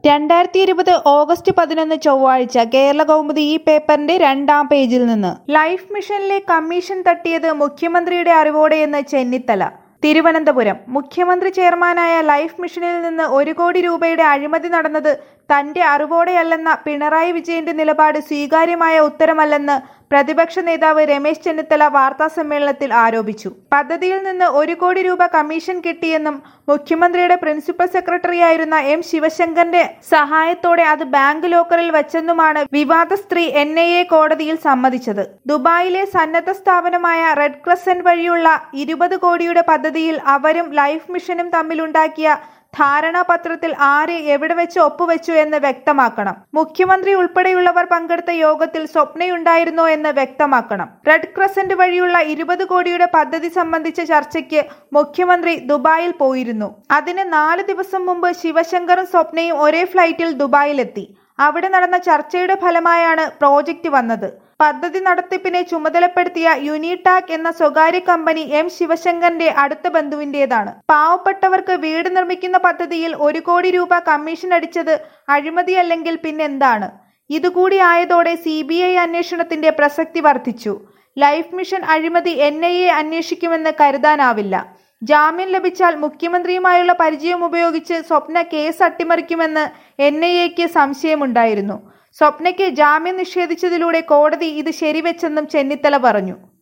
രണ്ടായിരത്തി ഇരുപത് ഓഗസ്റ്റ് പതിനൊന്ന് ചൊവ്വാഴ്ച കേരള കൗമുദി ഈ പേപ്പറിന്റെ രണ്ടാം പേജിൽ നിന്ന് ലൈഫ് മിഷനിലെ കമ്മീഷൻ തട്ടിയത് മുഖ്യമന്ത്രിയുടെ അറിവോടെയെന്ന് ചെന്നിത്തല തിരുവനന്തപുരം മുഖ്യമന്ത്രി ചെയർമാനായ ലൈഫ് മിഷനിൽ നിന്ന് ഒരു കോടി രൂപയുടെ അഴിമതി നടന്നത് തന്റെ അറിവോടെയല്ലെന്ന പിണറായി വിജയന്റെ നിലപാട് സ്വീകാര്യമായ ഉത്തരമല്ലെന്ന് പ്രതിപക്ഷ നേതാവ് രമേശ് ചെന്നിത്തല വാർത്താസമ്മേളനത്തിൽ ആരോപിച്ചു പദ്ധതിയിൽ നിന്ന് ഒരു കോടി രൂപ കമ്മീഷൻ കിട്ടിയെന്നും മുഖ്യമന്ത്രിയുടെ പ്രിൻസിപ്പൽ സെക്രട്ടറിയായിരുന്ന എം ശിവശങ്കറിന്റെ സഹായത്തോടെ അത് ബാങ്ക് ലോക്കറിൽ വച്ചെന്നുമാണ് വിവാദ സ്ത്രീ എൻ ഐ എ കോടതിയിൽ സമ്മതിച്ചത് ദുബായിലെ സന്നദ്ധ സ്ഥാപനമായ റെഡ് ക്രസന്റ് വഴിയുള്ള ഇരുപത് കോടിയുടെ പദ്ധതിയിൽ അവരും ലൈഫ് മിഷനും തമ്മിലുണ്ടാക്കിയ ധാരണാപത്രത്തിൽ ആര് എവിടെ വെച്ച് ഒപ്പുവെച്ചു എന്ന് വ്യക്തമാക്കണം മുഖ്യമന്ത്രി ഉൾപ്പെടെയുള്ളവർ പങ്കെടുത്ത യോഗത്തിൽ സ്വപ്നയുണ്ടായിരുന്നോ എന്ന് വ്യക്തമാക്കണം റെഡ് ക്രസന്റ് വഴിയുള്ള ഇരുപത് കോടിയുടെ പദ്ധതി സംബന്ധിച്ച ചർച്ചയ്ക്ക് മുഖ്യമന്ത്രി ദുബായിൽ പോയിരുന്നു അതിന് നാല് ദിവസം മുമ്പ് ശിവശങ്കറും സ്വപ്നയും ഒരേ ഫ്ലൈറ്റിൽ ദുബായിലെത്തി അവിടെ നടന്ന ചർച്ചയുടെ ഫലമായാണ് പ്രോജക്റ്റ് വന്നത് പദ്ധതി നടത്തിപ്പിനെ ചുമതലപ്പെടുത്തിയ യുനിടാക് എന്ന സ്വകാര്യ കമ്പനി എം ശിവശങ്കറിന്റെ അടുത്ത ബന്ധുവിന്റേതാണ് പാവപ്പെട്ടവർക്ക് വീട് നിർമ്മിക്കുന്ന പദ്ധതിയിൽ ഒരു കോടി രൂപ കമ്മീഷൻ അടിച്ചത് അഴിമതിയല്ലെങ്കിൽ പിന്നെന്താണ് ഇതുകൂടി ആയതോടെ സി ബി ഐ അന്വേഷണത്തിന്റെ പ്രസക്തി വർദ്ധിച്ചു ലൈഫ് മിഷൻ അഴിമതി എൻ ഐ എ അന്വേഷിക്കുമെന്ന് കരുതാനാവില്ല ജാമ്യം ലഭിച്ചാൽ മുഖ്യമന്ത്രിയുമായുള്ള പരിചയം ഉപയോഗിച്ച് സ്വപ്ന കേസ് അട്ടിമറിക്കുമെന്ന് എൻ ഐ എക്ക് സംശയമുണ്ടായിരുന്നു സ്വപ്നയ്ക്ക് ജാമ്യം നിഷേധിച്ചതിലൂടെ കോടതി ഇത് ശരിവെച്ചെന്നും ചെന്നിത്തല പറഞ്ഞു